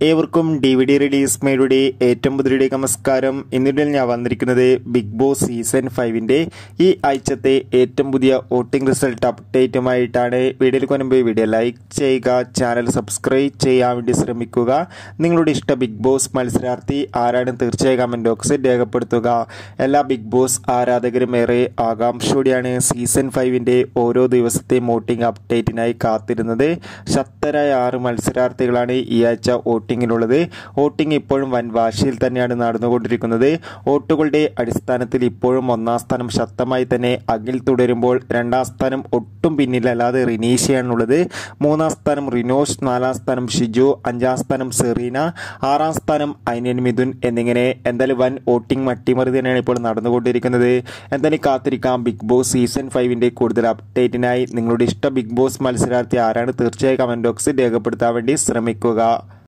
ഏവർക്കും D V D release മേയുടെ ഏറ്റവും പുതിയ നമസ്കാരം എന്നിടയിൽ ഞാൻ വന്നിരിക്കുന്നത് ബിഗ് ബോസ് സീസൺ ഫൈവിൻ്റെ ഈ ആഴ്ചത്തെ ഏറ്റവും പുതിയ വോട്ടിംഗ് റിസൾട്ട് അപ്ഡേറ്റുമായിട്ടാണ് വീഡിയോയിൽ കൊണ്ടുമ്പ് വീഡിയോ ലൈക്ക് ചെയ്യുക ചാനൽ സബ്സ്ക്രൈബ് ചെയ്യാൻ വേണ്ടി ശ്രമിക്കുക നിങ്ങളുടെ ഇഷ്ട ബിഗ് ബോസ് മത്സരാർത്ഥി ആരാണ് തീർച്ചയായും കമൻറ്റ് ബോക്സിൽ രേഖപ്പെടുത്തുക എല്ലാ ബിഗ് ബോസ് ആരാധകരും ഏറെ ആകാംക്ഷയോടെയാണ് സീസൺ ഫൈവിൻ്റെ ഓരോ ദിവസത്തെയും വോട്ടിംഗ് അപ്ഡേറ്റിനായി കാത്തിരുന്നത് ശക്തരായ ആറ് മത്സരാർത്ഥികളാണ് ഈ ആഴ്ച വോട്ടിങ്ങിനുള്ളത് വോട്ടിംഗ് ഇപ്പോഴും വൻ വാശിയിൽ തന്നെയാണ് നടന്നുകൊണ്ടിരിക്കുന്നത് വോട്ടുകളുടെ അടിസ്ഥാനത്തിൽ ഇപ്പോഴും ഒന്നാം സ്ഥാനം ശക്തമായി തന്നെ അഖിൽ തുടരുമ്പോൾ രണ്ടാം സ്ഥാനം ഒട്ടും പിന്നിലല്ലാതെ റിനീഷയാണുള്ളത് മൂന്നാം സ്ഥാനം റിനോഷ് നാലാം സ്ഥാനം ഷിജു അഞ്ചാം സ്ഥാനം സെറീന ആറാം സ്ഥാനം ഐനൻ മിഥുൻ എന്നിങ്ങനെ എന്തായാലും വൻ വോട്ടിംഗ് മട്ടിമറി തന്നെയാണ് ഇപ്പോൾ നടന്നുകൊണ്ടിരിക്കുന്നത് എന്തായാലും കാത്തിരിക്കാം ബിഗ് ബോസ് സീസൺ ഫൈവിൻ്റെ കൂടുതൽ അപ്ഡേറ്റിനായി നിങ്ങളുടെ ഇഷ്ട ബിഗ് ബോസ് മത്സരാർത്ഥി ആരാണ് തീർച്ചയായും കമൻറ്റ് ബോക്സിൽ രേഖപ്പെടുത്താൻ വേണ്ടി ശ്രമിക്കുക